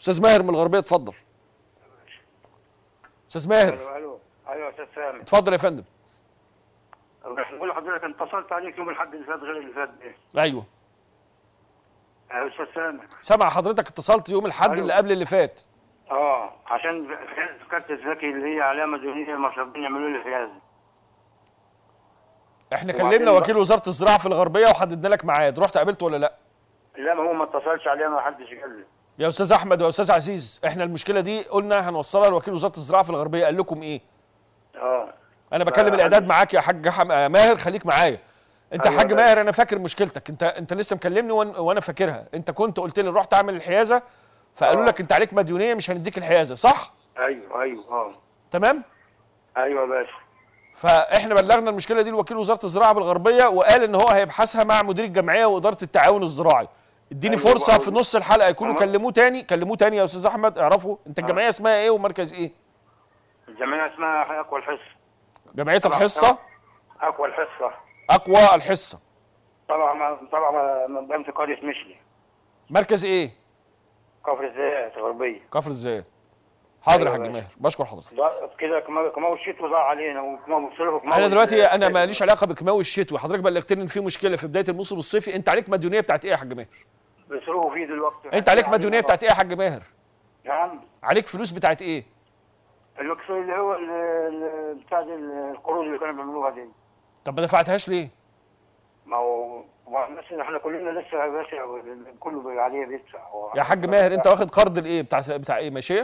استاذ ماهر من الغربيه اتفضل استاذ ماهر الو الو ايوه يا استاذ سامي اتفضل يا فندم بقول لحضرتك انت اتصلت عليك يوم الاحد اللي فات غير اللي فات ده ايوه يا استاذ سامي سامع حضرتك اتصلت يوم الاحد أيوة. اللي قبل اللي فات اه عشان كارت الذكي اللي هي علامه دونيه المصرفين يعملوا لي حياز احنا وبعدين كلمنا بقى- وكيل وزاره الزراعه في الغربيه وحددنا لك ميعاد رحت قابلته ولا لا لا ما هو ما اتصلش عليها ما حدش قال لي يا استاذ احمد ويا استاذ عزيز احنا المشكله دي قلنا هنوصلها لوكيل وزاره الزراعه في الغربيه قال لكم ايه اه انا بكلم آه، الاعداد معاك يا حاج حم... آه، ماهر خليك معايا انت أيوة حاج بقى. ماهر انا فاكر مشكلتك انت انت لسه مكلمني وأن... وانا فاكرها انت كنت قلت لي رحت اعمل الحيازه فقالوا آه. لك انت عليك مديونيه مش هنديك الحيازه صح ايوه ايوه اه تمام ايوه يا باشا فاحنا بلغنا المشكله دي لوكيل وزاره الزراعه بالغربيه وقال ان هو هيبحثها مع مدير الجمعيه واداره التعاون الزراعي اديني أيوة، فرصه وأقول- في نص الحلقه يكونوا أه. كلموه تاني كلموه تاني يا استاذ احمد اعرفوا انت الجمعيه اسمها ايه ومركز ايه الجمعيه اسمها اقوى الحصه جمعيه الحصه اقوى الحصه اقوى الحصه طبعا طبعا منظمه قريه مشلي مركز ايه كفر الزيات الغربيه كفر الزيات حاضر يا أيوة حاج باشا. ماهر بشكر حضرتك ضاع- كده كما كما الشتوى ضاع علينا وكما بيصرفوا كما انا دلوقتي انا ماليش علاقه بكماوي الشتوي حضرتك بلغتني ان في مشكله في بدايه الموسم الصيفي انت عليك مديونيه بتاعت ايه يا حاج ماهر بيصرفوا فيه دلوقتي انت عليك مديونيه بتاعت ايه يا حاج ماهر نعم عليك فلوس بتاعت ايه الوكسور اللي هو ال- ال- بتاع دي القروض اللي كانوا بيعملوها دي طب ما دفعتهاش ليه ما هو ما الناس احنا كلنا لسه يا باشا كله بي- عليه بيدفع هو- يا حاج ماهر انت واخد قرض الايه بتاع بتاع ايه ماشيه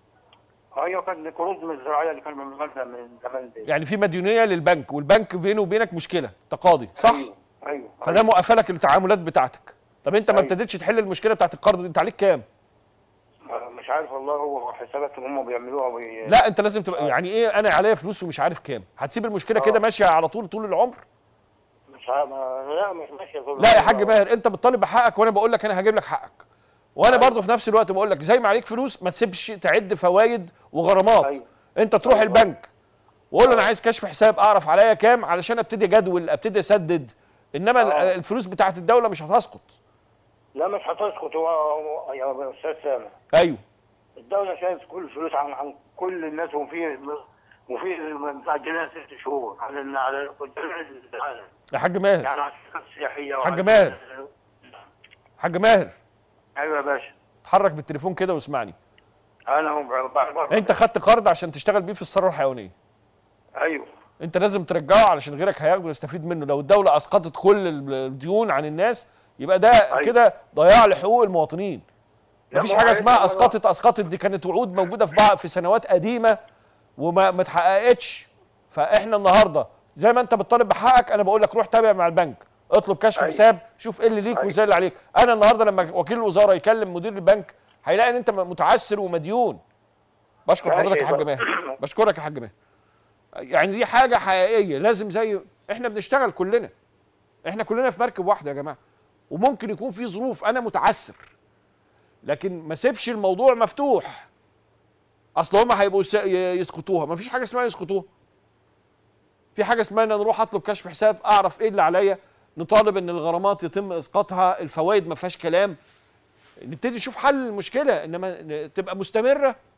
ايوه كان قروض من الزراعيه اللي كانوا بيعملوها لنا من زمان دي يعني في مديونيه للبنك والبنك بينه وبينك مشكله تقاضي صح ايوه ايوه فده موقفلك التعاملات بتاعتك طب انت ما أيوة. ابتديتش تحل المشكله بتاعت القرض دي انت عليك كام أيوة. مش عارف والله هو حساباتهم هم بيعملوها بي... لا انت لازم تبقى يعني ايه انا عليا فلوس ومش عارف كام هتسيب المشكله كده آه. ماشيه على طول طول العمر مش عارف ما- لا مش ماشيه طول لا يا الوقت. حاج ماهر انت بتطالب بحقك وانا بقول لك انا هجيب لك حقك وانا أيوة. برضو في نفس الوقت بقول لك زي ما عليك فلوس ما تسيبش تعد فوائد وغرامات أيوة. انت تروح أيوة. البنك وقول له انا عايز كشف حساب اعرف عليا كام علشان ابتدي جدول ابتدي اسدد انما ال- آه. الفلوس بتاعت الدوله مش هتسقط لا مش هتسقط هو هو- يا استاذ سامح ايوه الدوله شايف كل الفلوس عن عن كل الناس وفي وفي بتاع الجنيه ست شهور على ال- على العالم يا حاج ماهر يعني على الشركات السياحيه حاج وعلى- ماهر. حاج ماهر ايوه يا باشا اتحرك بالتليفون كده واسمعني انا هو بعد مرة. انت خدت قرض عشان تشتغل بيه في الثروه الحيوانيه ايوه انت لازم ترجعه علشان غيرك هياخده ويستفيد منه لو الدوله اسقطت كل الديون عن الناس يبقى ده أيوة. كده ضياع لحقوق المواطنين لا، مفيش ما هو حاجه عايز اسمها والله. اسقطت اسقطت دي كانت وعود موجوده في بعض في سنوات قديمه وما ما اتحققتش فاحنا النهارده زي ما انت بتطالب بحقك انا بقول لك روح تابع مع البنك اطلب كشف أيوة. حساب شوف ايه اللي ليك أيوة. وازاي اللي عليك انا النهارده لما وكيل الوزاره يكلم مدير البنك هيلاقي ان انت متعسر ومديون بشكر ماشي حضرتك يا حاج بقى. ماهر بشكرك يا حاج ماهر يعني دي حاجه حقيقيه لازم زي احنا بنشتغل كلنا احنا كلنا في مركب واحده يا جماعه وممكن يكون في ظروف انا متعسر لكن ما سيبش الموضوع مفتوح اصل هما هيبقوا يس- ي- يسقطوها ما فيش حاجه اسمها يسقطوها في حاجه اسمها ان أنا اروح اطلب كشف حساب اعرف ايه اللي عليا نطالب ان الغرامات يتم اسقاطها الفوائد ما فيهاش كلام نبتدي نشوف حل المشكله انما ن- تبقى مستمره